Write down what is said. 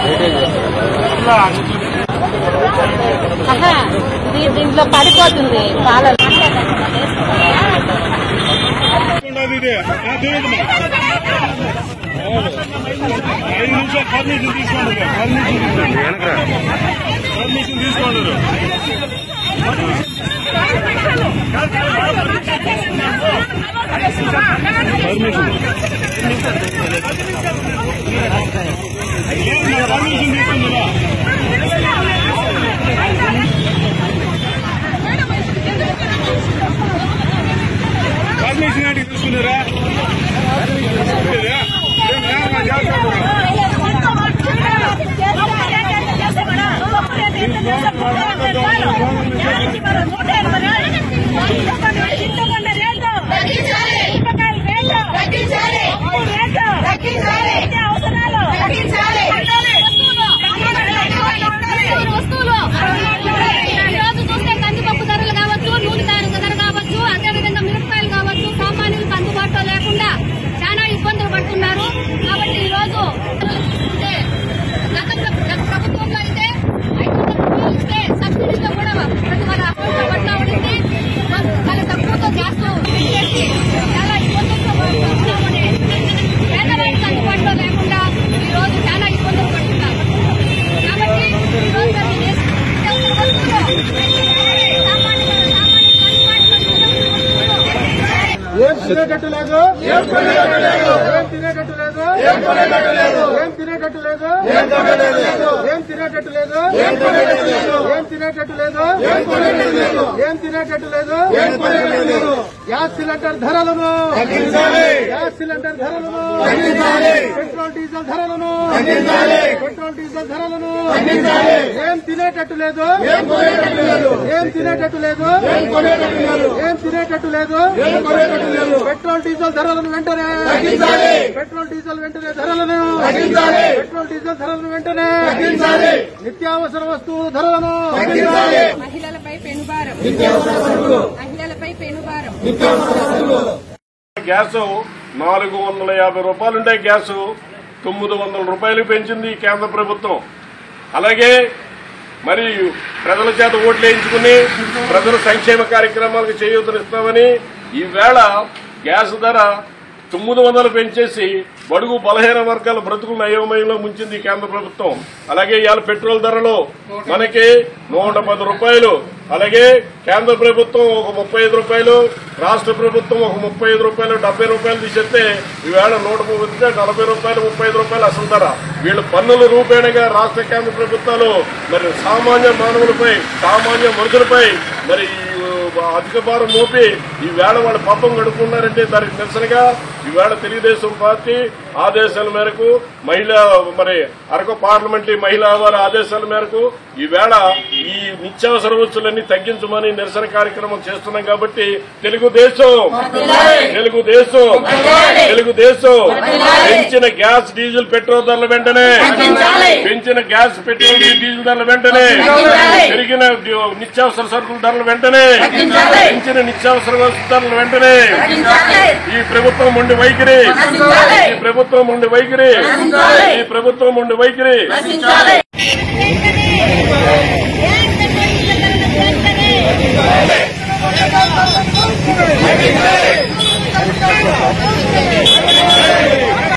ఆహా, ఇది దీంట్లో పడిపోతుంది పాల ఉండదు ఇది ఆ, తీయదమ్మా. అవును. ఐదు నిమిషాలు పర్మిషన్ తీసుకోండి పర్మిషన్ తీసుకోండి పర్మిషన్ తీసుకోండి పర్మిషన్ పర్మిషన్ తీసుకుందిరా పర్మిషన్ ఏంటి తీసుకున్నారా తీసుకున్నారా? ఏం న్యాయంగా చేస్తాడు. రోజు చూస్తే కందిపప్పు ధరలు కావచ్చు నూనె ధర ధర కావచ్చు అదేవిధంగా మిరపకాయలు కావచ్చు సామాన్యులకు అందుబాటులో లేకుండా చాలా ఇబ్బందులు పడుతున్నారు కాబట్టి ఈ రోజు అంటే గతంలో గత ప్రభుత్వంలో అయితే ఐదు వందల రూపాయలు ఇస్తే సబ్సిడీతో కూడా ప్రతి వాళ్ళ అకౌంట్లో పట్ల పడింది చాలా తక్కువతో గ్యాస్ పెట్టేసి చాలా ఇబ్బందులతో పడుతున్నామని పేదవారికి అందుబాటులో లేకుండా ఈ రోజు చాలా ఇబ్బందులు పడుతున్నారు కాబట్టి ఈ రోజు అది నిత్యావసర వస్తువులు సామాన్యులు సామాన్యులకు అందుబాటులో ఏం తినేటట్టు లేదు ఏం తినేటట్టు లేదు ఏం తినేటట్టు లేదు ఏం తినేటట్టు లేదు ఏం తినేటట్టు లేదు ఏం తినేటట్టు లేదు ఏం తినేటట్టు లేదు ఏం తినేటట్టు లేదు గ్యాస్ సిలిండర్ ధరలను గ్యాస్ సిలిండర్ ధరలను పెట్రోల్ డీజిల్ ధరలను పెట్రోల్ డీజిల్ ధరలను ఏం తినేటట్టు లేదు ఏం తినేటట్టు లేదు ఏం తినేటట్టు లేదు పెట్రోల్ డీజిల్ ధరలను వెంటనే పెట్రోల్ డీజిల్ వెంటనే ధరలను పెట్రోల్ డీజిల్ ధరలను వెంటనే నిత్యావసర వస్తువుల ధరలను మహిళలపై పెనుభారం మహిళలపై పెనుభారం గ్యాస్ నాలుగు వందల యాభై రూపాయలు ఉండే గ్యాస్ తొమ్మిది వందల రూపాయలు పెంచింది ఈ కేంద్ర ప్రభుత్వం అలాగే మరి ప్రజల చేత ఓట్లు వేయించుకుని ప్రజల సంక్షేమ కార్యక్రమాలకు చేయూతనిస్తామని ఈవేళ గ్యాస్ ధర తొమ్మిది వందలు పెంచేసి బడుగు బలహీన వర్గాల బ్రతుకులను అయోమయంలో ముంచింది ఈ కేంద్ర ప్రభుత్వం అలాగే ఇవాళ పెట్రోల్ ధరలు మనకి నూట పది రూపాయలు అలాగే కేంద్ర ప్రభుత్వం ఒక ముప్పై ఐదు రూపాయలు రాష్ట్ర ప్రభుత్వం ఒక ముప్పై ఐదు రూపాయలు డెబ్బై రూపాయలు తీసేస్తే ఈవేళ నూట ముప్పై నలభై రూపాయలు ముప్పై ఐదు రూపాయలు అసలు ధర వీళ్ళు పన్నుల రూపేణగా రాష్ట్ర కేంద్ర ప్రభుత్వాలు మరి సామాన్య మానవులపై సామాన్య మనుషులపై మరి ఈ అధిక భారం మోపి ఈవేళ వాళ్ళు పాపం గడుపుకున్నారంటే దానికి నిరసనగా ఈవేళ తెలుగుదేశం పార్టీ ఆదేశాల మేరకు మహిళా మరి అరకు పార్లమెంటరీ మహిళా వారి ఆదేశాల మేరకు ఈవేళ ఈ నిత్యావసర వస్తువులన్నీ తగ్గించమని నిరసన కార్యక్రమం చేస్తున్నాం కాబట్టి తెలుగుదేశం తెలుగుదేశం తెలుగుదేశం పెంచిన గ్యాస్ డీజిల్ పెట్రోల్ ధరల వెంటనే పెంచిన గ్యాస్ పెట్రోల్ డీజిల్ ధరల వెంటనే పెరిగిన నిత్యావసర సరుకుల ధరల వెంటనే పెంచిన నిత్యావసర వస్తు ధరల వెంటనే ఈ ప్రభుత్వం ఉండి వైఖరి ఈ ప్రభుత్వం ఉండి వైఖరి ఈ ప్రభుత్వం ఉండి వైఖరి వెంటనే